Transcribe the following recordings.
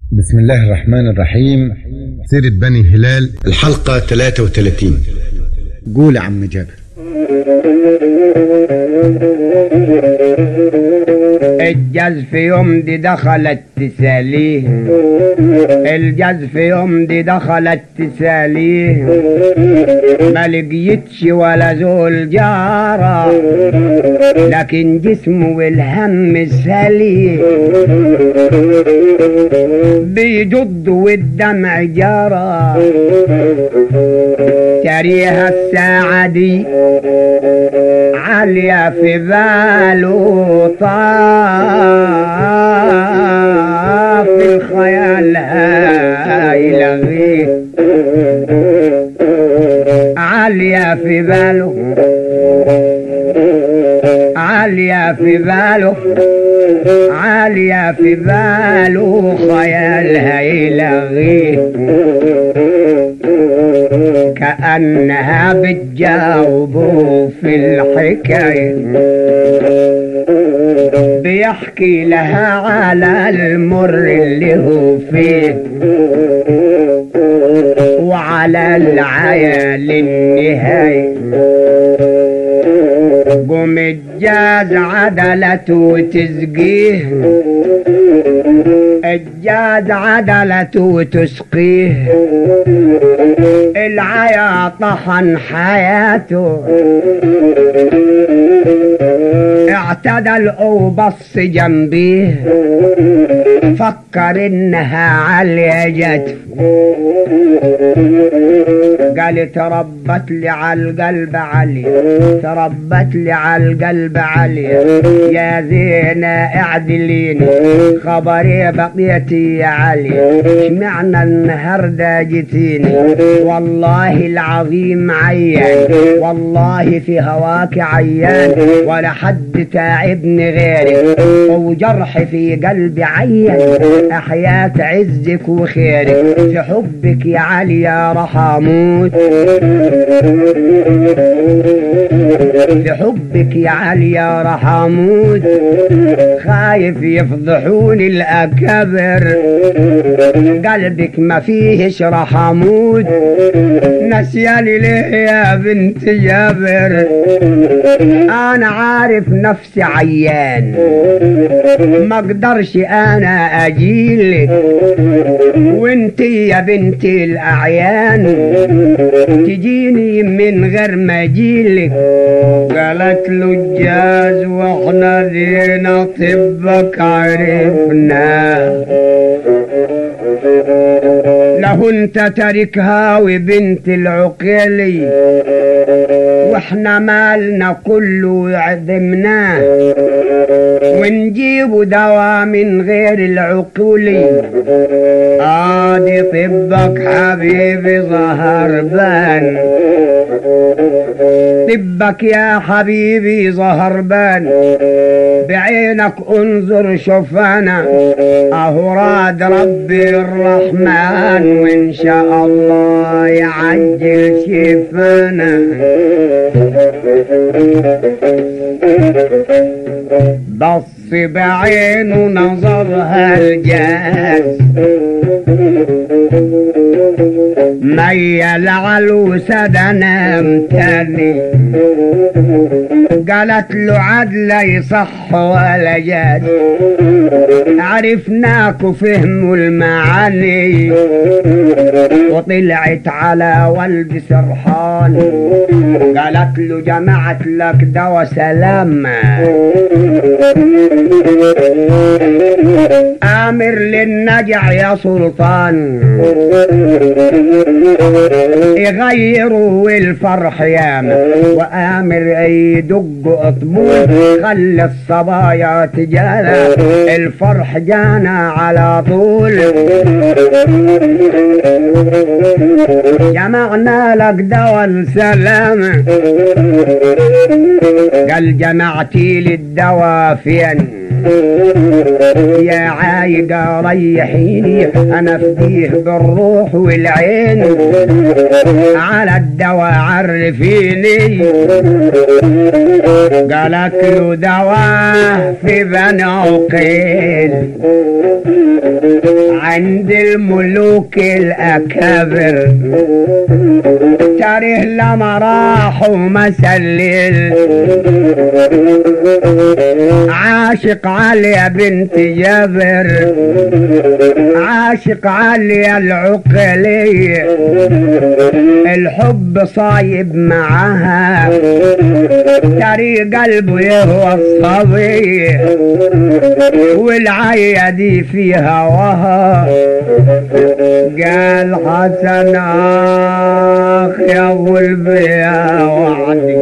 بسم الله الرحمن الرحيم سيرة بني هلال الحلقة 33 قول يا عم جابر الجاز في يوم دي دخلت تساليه الجاز في يوم دي دخلت تساليه ما لقيتش ولا زول جارة لكن جسمه والهم ساليه بيجد والدمع جارة تريها الساعة دي عالية في باله طاف الخيال هايلغيه عالية في باله عالية في باله عالية في باله خيالها يلغيه كأنها بتجاوبه في الحكاية بيحكي لها على المر اللي هو فيه وعلى العيال النهاية قوم الجاز عدلت وتسقيه الجاز عدلت وتسقيه العيا طحن حياته اعتدل وبص جنبيه فكر انها عليا جت قال تربت لي على القلب علي تربت لي على القلب علي يا زينة اعدليني خبري بقيتي يا علي اشمعنى النهاردة جيتيني والله العظيم عيان والله في هواك عيان ولا حد تعبني غيرك وجرح في قلبي عيان احياة عزك وخيرك في حبك يا علي يا رحموت في حبك يا علي يا رحموت خايف يفضحوني الأكابر قلبك ما فيهش رحموت نسياني ليه يا بنت جابر أنا عارف نفسي عيان ما اقدرش أنا أجيلك وانتي يا بنتي الأعيان تجيني من غير ما أجيلك قالت له الجاز واحنا دينا طبك عرفنا له انت تاركها وبنت العقيلي واحنا مالنا كله عدمناه ونجيب دواء من غير العقولي ادي طبك حبيبي ظهر بان طبك يا حبيبي ظهر بان بعينك انظر شوف انا اهو راد ربي الرحمن وان شاء الله يعجل شفانا بص بعينه نظرها الجاز ميل علوسة نام تاني قالت له عدل يصح ولا جاد عرفناك وفهموا المعاني وطلعت على ولد سرحان قالت له جمعت لك دوا سلامة آمر للنجع يا سلطان يغيروا الفرح ياما وآمر يدق اطبول خلي الصبايا تجانا الفرح جانا على طول جمعنا لك دوا السلامة قال جمعتي لي الدوا فين يا عايقة ريحيني انا فديه بالروح والعين على الدواء عرفيني قالت له دواء في بني عقيل عند الملوك الاكابر تاريخ لما راح ومسلل عاشق عليا بنت جابر عاشق عليا العقلي الحب صايب معاها تاري قلبه يهوى الصبي والعيا دي في هواها قال حسن اخ يا ابو البيا وعدي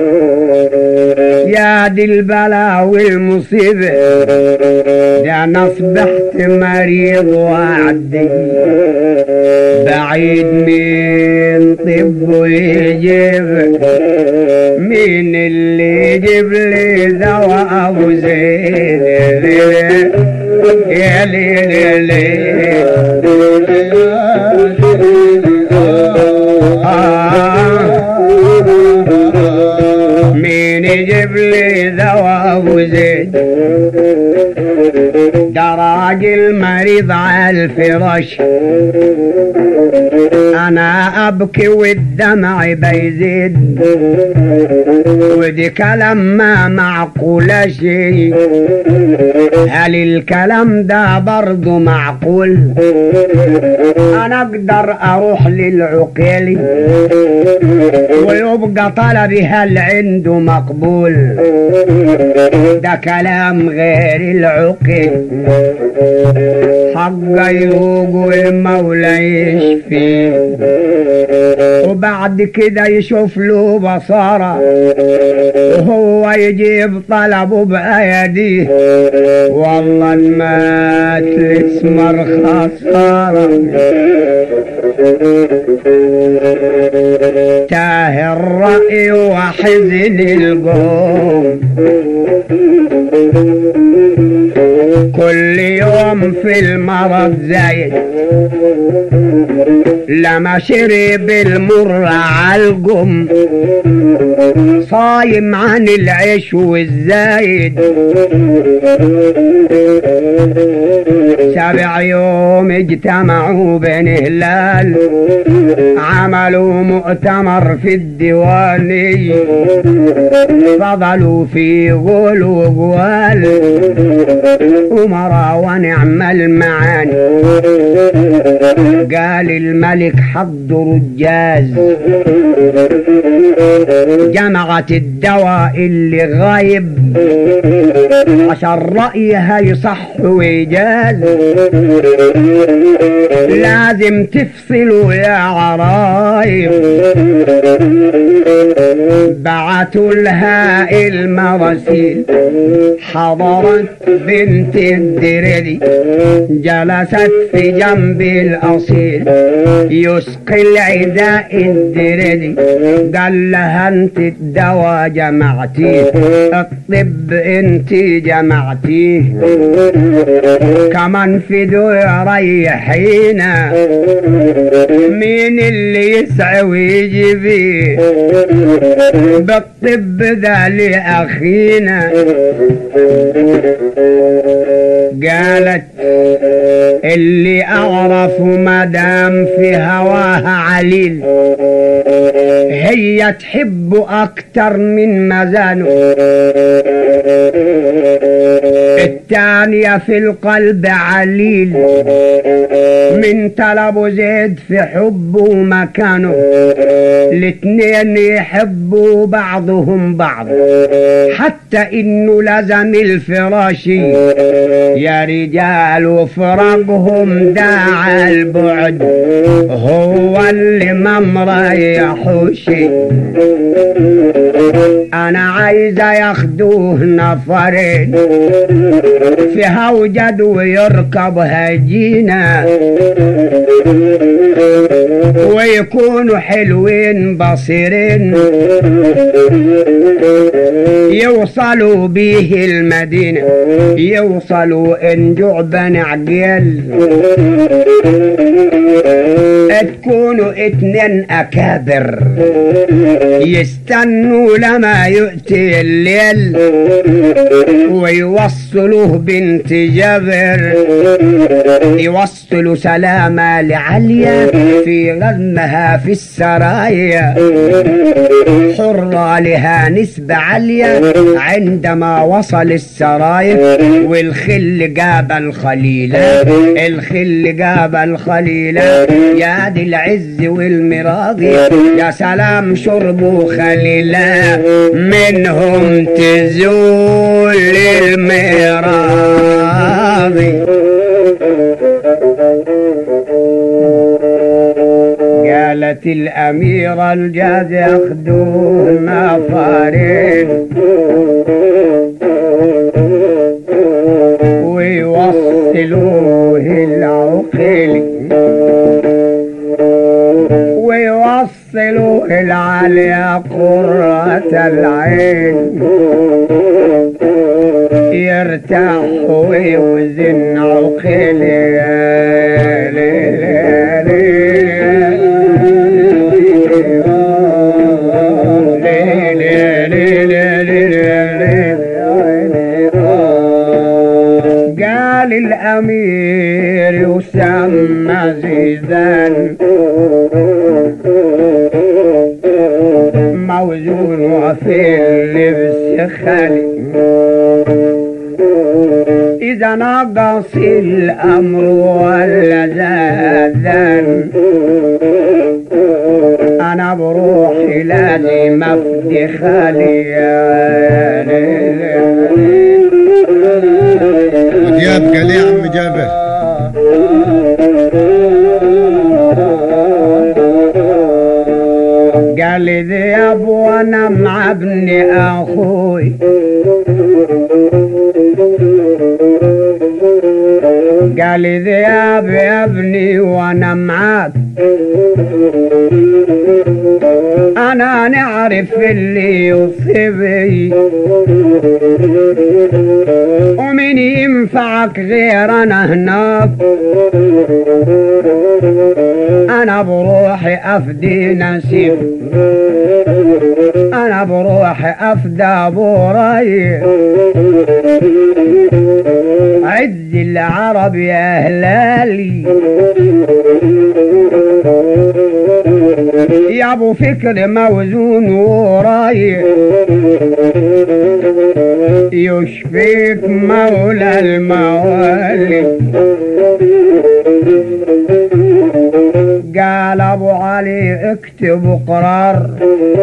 يا دي البلا والمصيبة ده انا اصبحت مريض وعدي بعيد من طب ويجيب مين اللي يجيب لي دواء ابو زيد يا ليل مين يجيب لي دواء ابو زيد ده راجل مريض على الفراش انا ابكي والدمع بيزيد ودي كلام ما معقولة شيء هل الكلام ده برضه معقول انا اقدر اروح للعقيلي ويبقى طلبي هل عنده مقبول ده كلام غير العقل حق يوق المولى يشفي وبعد كده يشوف له بصارة وهو يجيب طلبه بأيديه والله المات الاسمر خسارة تاه الرأي وحزن القوم كل يوم في المرض زايد لما شرب المر عالقم صايم عن العيش والزايد سبع يوم اجتمعوا بين هلال عملوا مؤتمر في الديواني فضلوا في غول وقوال أمراء ونعم المعاني قال الملك حضروا الجاز جمعت الدواء اللي غايب عشان رأيها يصح ويجاز لازم تفصلوا يا عرايب بعتوا لها المراسيل حضرت بنت الدردي جلست في جنب الأصيل يسقي العداء الدردي قال لها انت الدواء جمعتيه الطب انت جمعتيه كمان في دو ريحينا مين اللي يسعى ويجيبيه بالطب ذا لأخينا قالت اللي أعرف مدام في هواها عليل هي تحب أكتر من مزانه الثانية في القلب عليل من طلب زيد في حبه مكانه الاتنين يحبوا بعضهم بعض حتى انه لزم الفراشي يا رجال وفراقهم داع البعد هو اللي ما مريحوش انا عايزة ياخدوه نفرين في هوجد ويركب هجينة ويكونوا حلوين بصيرين يوصلوا بيه المدينة يوصلوا ان جعبان عجل تكونوا اتنين اكابر يستنوا لما يؤتي الليل ويوصلوه بنت جبر يوصلوا سلامة لعليا في غزمها في السرايا حرة لها نسبة عالية عندما وصل السرايا والخل جاب الخليلة الخل جاب الخليلة يا دي العز والمراضي يا سلام شربوا خليلة منهم تزول المراضي قالت الأميرة الجاز ياخدوه نفرين ويوصلوه العقل ويوصلوه العليا قرة العين يرتاح ويوزن عقلي قال الأمير يسمى زيدان موزون في اللبس خالي إذا نقص الأمر ولا زادان أنا بروحي لازم أفدي خالي ودياب قال يا عم جابر قال لي ذياب وانا مع ابن اخوي قال لي ذياب يا ابني وانا معاك انا نعرف اللي يصيبي ومن ينفعك غير انا هناك انا بروحي افدي نسيب انا بروحي افدى ابو راي عز العرب يا هلالي يا ابو فكر موزون وراي يشفيك مولى الموالي قال ابو علي اكتب قرار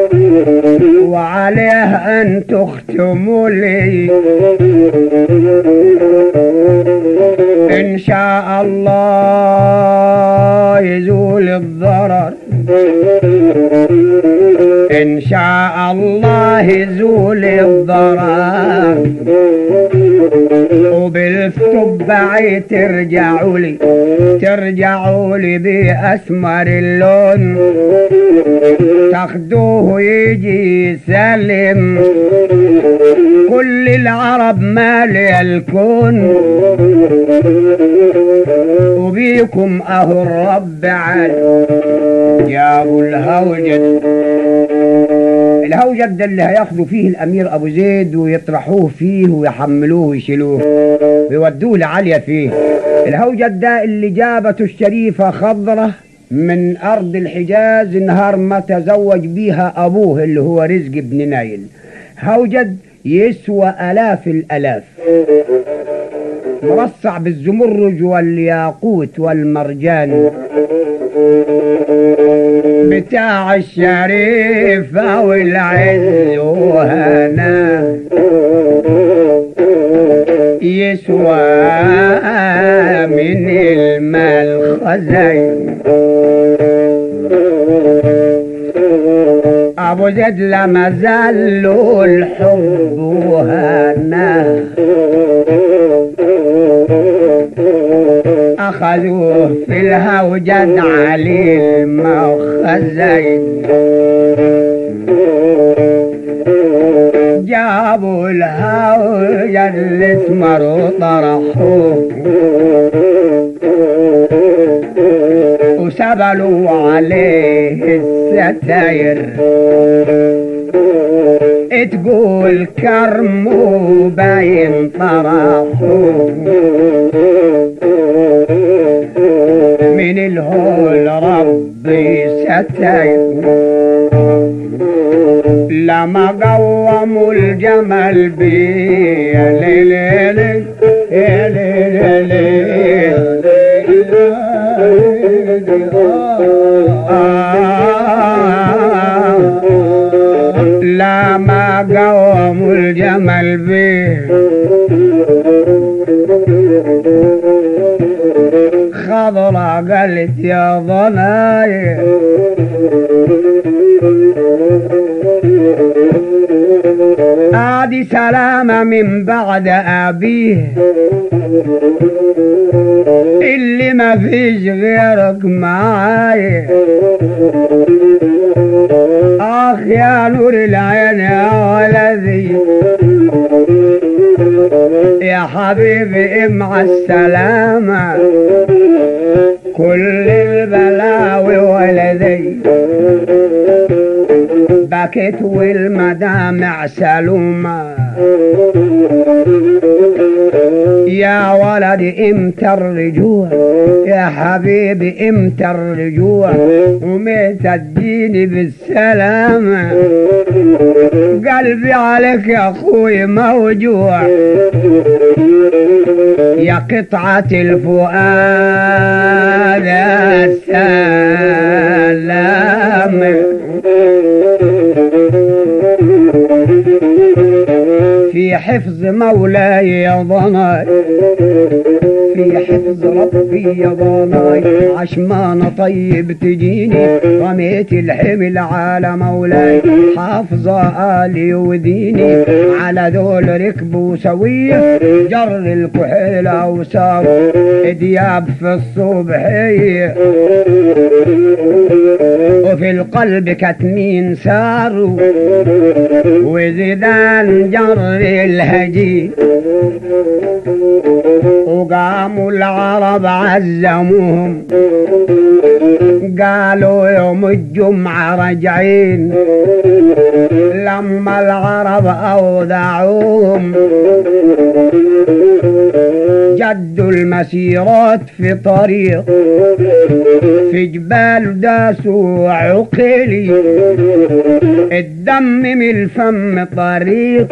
وعليه ان تختموا لي ان شاء الله يزول الضرر ان شاء الله يزول الضرر وبالتبعي ترجعوا لي ترجعوا لي بأسمر اللون تاخدوه يجي يسلم كل العرب مالي الكون وبيكم اهو الرب عال يا ابو الهوجد الهوجد ده اللي هياخدوا فيه الامير ابو زيد ويطرحوه فيه ويحملوه ويشيلوه ويودوه لعالية فيه الهوجد ده اللي جابته الشريفة خضرة من أرض الحجاز نهار ما تزوج بيها أبوه اللي هو رزق بن نايل هوجد يسوى آلاف الآلاف مرصع بالزمرج والياقوت والمرجان بتاع الشريفة والعز وهنا يسوى من المال خزين ابو زيد لما زال له الحب وهناه اخذوه في الهوجد عليه المخزين جابوا الهوجد الاسمر وطرحوه وسبلوا عليه الستاير تقول كرم وباين طرحوه من الهول ربي ستاير لما قوموا الجمل بي يا ليل يا ليل يا ليل يا ليل آه لما قوموا الجمل بي خضرة قالت يا ضناي ادي سلامة من بعد ابيه اللي ما فيش غيرك معاي اخ يا نور العين يا ولدي يا حبيبي مع السلامة كل البلاوي ولدي بكيت والمدامع سلومة يا ولدي امتى الرجوع يا حبيبي امتى الرجوع ومتى تجيني بالسلامة قلبي عليك يا اخوي موجوع يا قطعة الفؤاد يا سلام في حفظ مولاي يا ضناي في حفظ ربي يا ضناي عشمان طيب تجيني رميت الحمل على مولاي حافظة آلي وديني على دول ركبوا سوية جر الكحيلة وسار دياب في الصبحية وفي القلب كتمين ساروا وزيدان جر الهجي وقاموا العرب عزموهم قالوا يوم الجمعة راجعين لما العرب أودعوهم جدوا المسيرات في طريق في جبال داسوا عقلي الدم من الفم طريق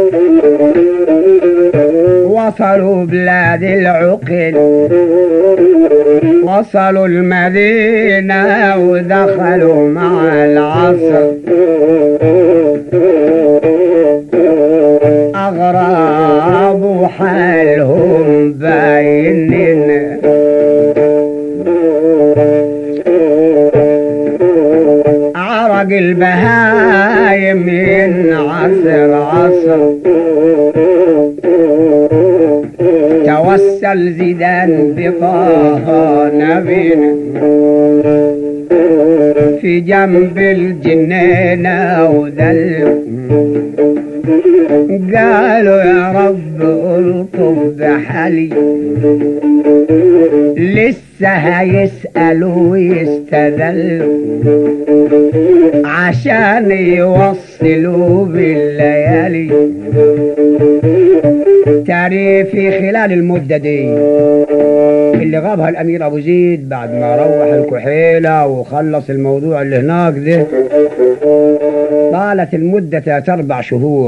وصلوا بلاد العقل وصلوا المدينة ودخلوا مع العصر أغراب وحالهم باينين عرق البهايم من عصر عصر توسل زيدان بطه نبينا في جنب الجنينة وذل قالوا يا رب الطف بحالي لسه هيسألوا ويستذلوا عشان يوصلوا بالليالي تاري في خلال المدة دي اللي غابها الأمير أبو زيد بعد ما روح الكحيلة وخلص الموضوع اللي هناك ده طالت المدة تلات أربع شهور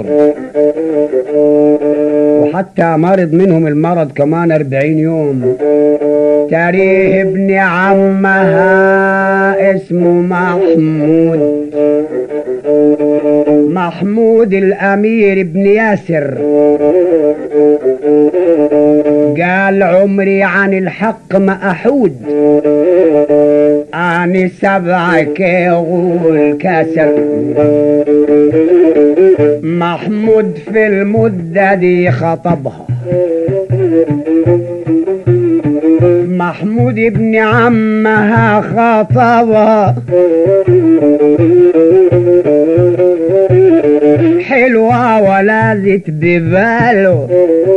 وحتى مرض منهم المرض كمان أربعين يوم تاريه ابن عمها اسمه محمود محمود الأمير ابن ياسر قال عمري عن الحق ما أحود أنا سبعك يغول كسر محمود في المدة دي خطبها محمود ابن عمها خطبها حلوة ولازت بباله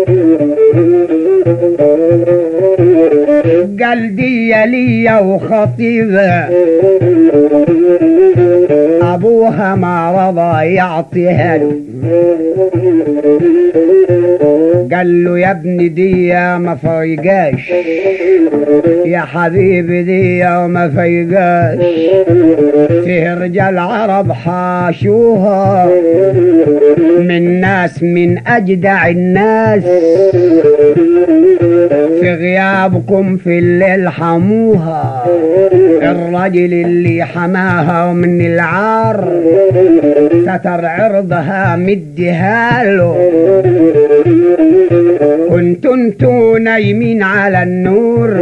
قال دي ليا وخطيبة أبوها ما رضى يعطيها له قال له يا ابني دي ما فيقاش يا حبيبي دي ما فيقاش فيه رجال عرب حاشوها من ناس من أجدع الناس في غيابكم في الليل حموها الرجل اللي حماها من العار ستر عرضها مديها له كنتوا انتوا نايمين على النور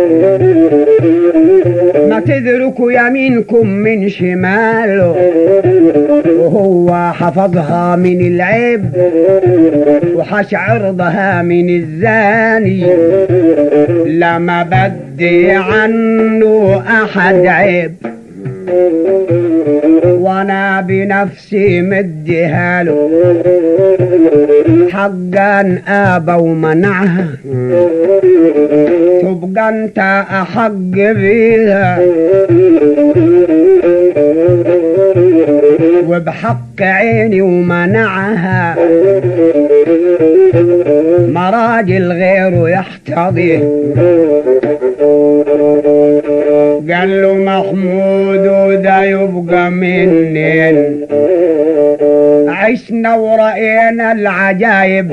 ما تدركوا يمينكم من شماله وهو حفظها من العيب وحش عرضها من الزاني لما بدي عنه احد عيب وانا بنفسي مديها له حقا ابى ومنعها تبقى انت احق بيها وبحق عيني ومنعها مراجل غيره يحتضيه قال له محمود وده يبقى منين عشنا ورأينا العجايب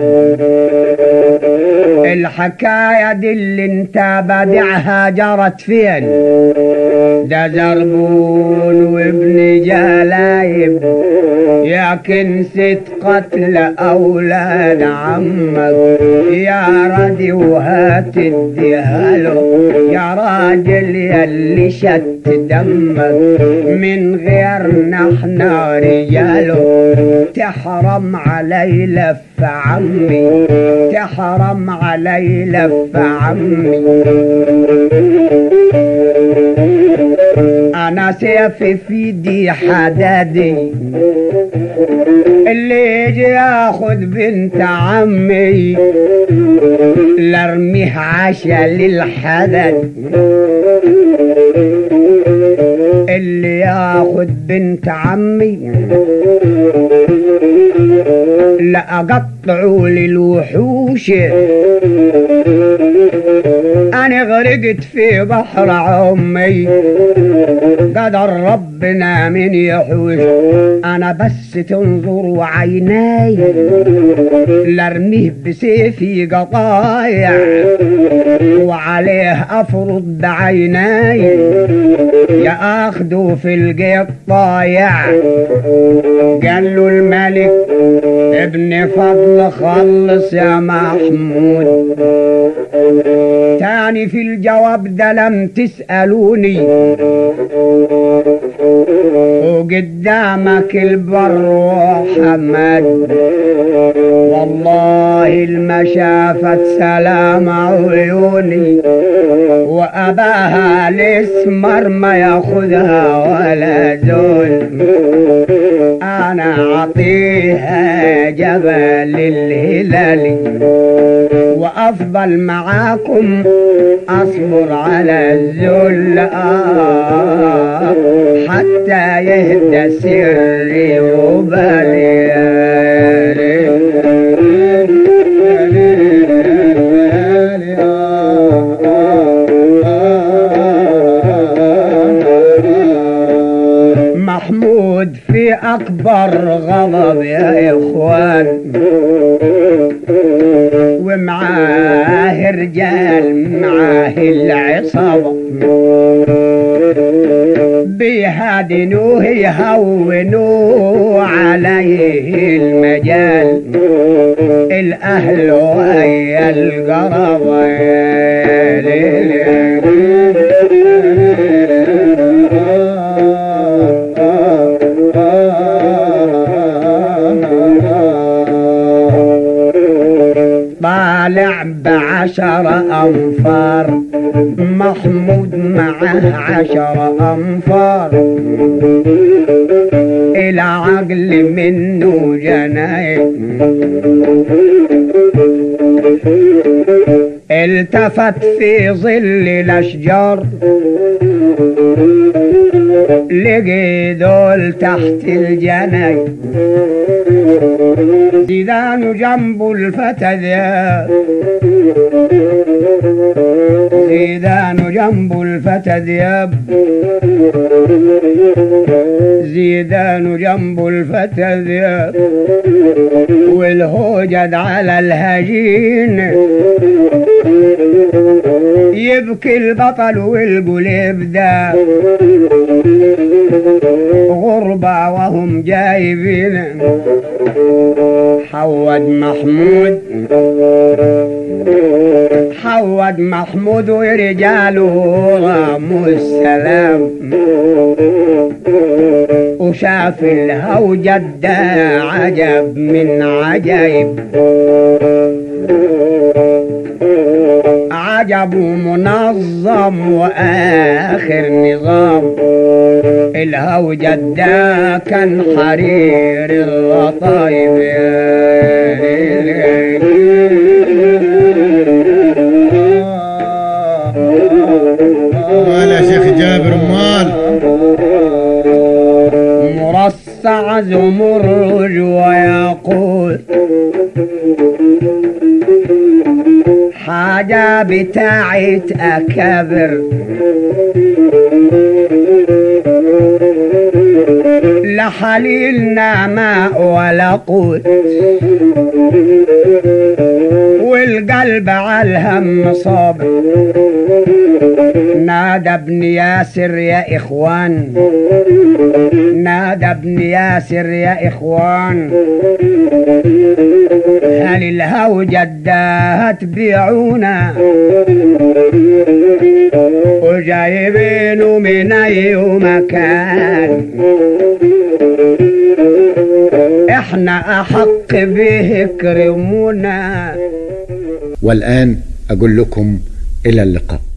الحكاية دي اللي انت بدعها جرت فين ده زربون وابن جلايب يا كنسة قتل أولاد عمك يا ردي وهات اديها يا راجل يلي شت دمك من غيرنا احنا رجاله تحرم علي لف عمي تحرم علي لف عمي انا سيفي في دي حدادي اللي يجي ياخد بنت عمي لارميه عشا للحدد اللي ياخد بنت عمي لا اقطعوا للوحوش انا غرقت في بحر عمي قدر ربنا من يحوش انا بس تنظر عيناي لارميه بسيفي قطايع وعليه افرض بعيناي يا اخده في القيط طايع قال له الملك ابن فضل خلص يا محمود تاني في الجواب ده لم تسألوني وقدامك البر وحمد والله المشافة سلام عيوني وأباها الاسمر ما ياخذها ولا زول أنا أعطيها جبل الهلال وأفضل معاكم أصبر على الذل آه حتى يهدى سري وبالي محمود في أكبر غضب يا إخوان ومعاه رجال معاه العصابة بيهادنوه يهونوا عليه المجال الأهل ويا القرب يا ليل. طالع بعشر أنفار محمود معه عشر أنفار العقل منه جناي التفت في ظل الأشجار لقي دول تحت الجناي زيدان جنب الفتى ذياب زيدان جنب الفتى ذياب زيدان جنب الفتى ذياب والهوجد على الهجين يبكي البطل والقلب ده غربة وهم جايبين حود محمود حود محمود ورجاله راموا السلام وشاف الهوجة ده عجب من عجيب عجب منظم واخر نظام الهوجة ده كان حرير اللطايف مال يا شيخ جابر مال مرصع زمرج ويقول حاجة بتاعت أكابر لحليلنا ماء ولا قوت والقلب على الهم صاب نادى ابن ياسر يا إخوان نادى ابن ياسر يا إخوان هل الهوجة ده تبيعونا وجايبينه من أي مكان احنا أحق به كرمونا والآن أقول لكم إلى اللقاء